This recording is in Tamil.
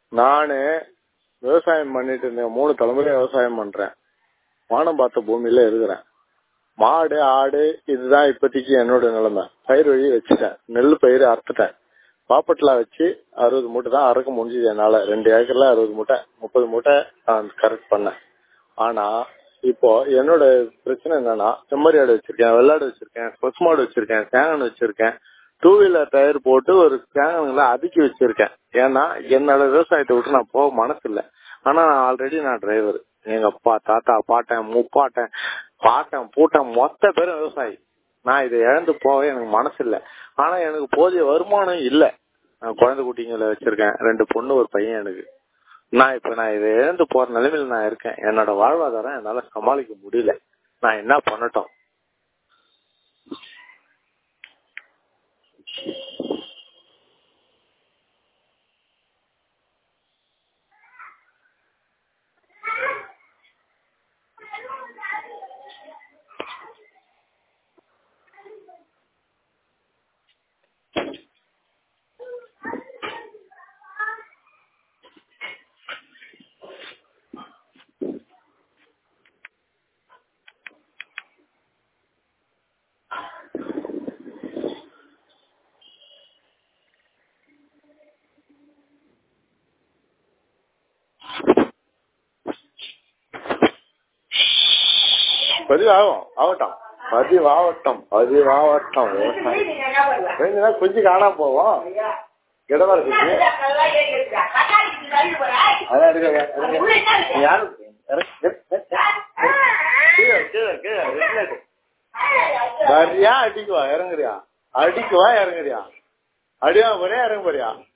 நானு விவசாயம் பண்ணிட்டு இருந்தேன் மூணு தலைமுறை விவசாயம் பண்றேன் வானம் பார்த்த பூமியில இருக்கிறேன் மாடு ஆடு இதுதான் இப்போதைக்கு என்னோட நிலைமை பயிர் வழி வச்சுட்டேன் நெல் பயிர் அறுத்துட்டேன் பாப்பட்லா வச்சு அறுபது மூட்டை தான் அறுக்க முடிஞ்சது என்னால ரெண்டு ஏக்கர்ல அறுபது மூட்டை முப்பது மூட்டை நான் கரெக்ட் பண்ணேன் ஆனா இப்போ என்னோட பிரச்சனை என்னன்னா செம்மறி ஆடு வச்சிருக்கேன் வெள்ளாடு வச்சிருக்கேன் கொசு மாடு வச்சிருக்கேன் தேங்கன் வச்சிருக்கேன் டூ வீலர் டயர் போட்டு ஒரு தேங்கன்களை அதுக்கி வச்சிருக்கேன் ஏன்னா என்னோட விவசாயத்தை விட்டு நான் போக மனசு இல்லை ஆனா ஆல்ரெடி நான் டிரைவர் எங்க அப்பா தாத்தா பாட்டன் முப்பாட்டன் பாட்டன் பூட்டன் மொத்த பேரும் விவசாயி நான் இதை இழந்து போக எனக்கு மனசு இல்லை ஆனா எனக்கு போதிய வருமானம் இல்ல நான் குழந்தை குட்டிங்களை வச்சிருக்கேன் ரெண்டு பொண்ணு ஒரு பையன் எனக்கு நான் இப்ப நான் இதை இழந்து போற நிலைமையில நான் இருக்கேன் என்னோட வாழ்வாதாரம் என்னால சமாளிக்க முடியல நான் என்ன பண்ணட்டும் பதிவாகும் ஆகட்டும் பதிவாகட்டும் பதிவாகட்டும் விவசாயம் ரெண்டு நாள் குஞ்சு காணாம போவோம் இடமா இருக்கு அதான் எடுக்க யாரு கீழே கீழே கீழே ரெகுலேட் வரியா அடிக்குவா இறங்குறியா அடிக்குவா இறங்குறியா அடியா போறியா இறங்க போறியா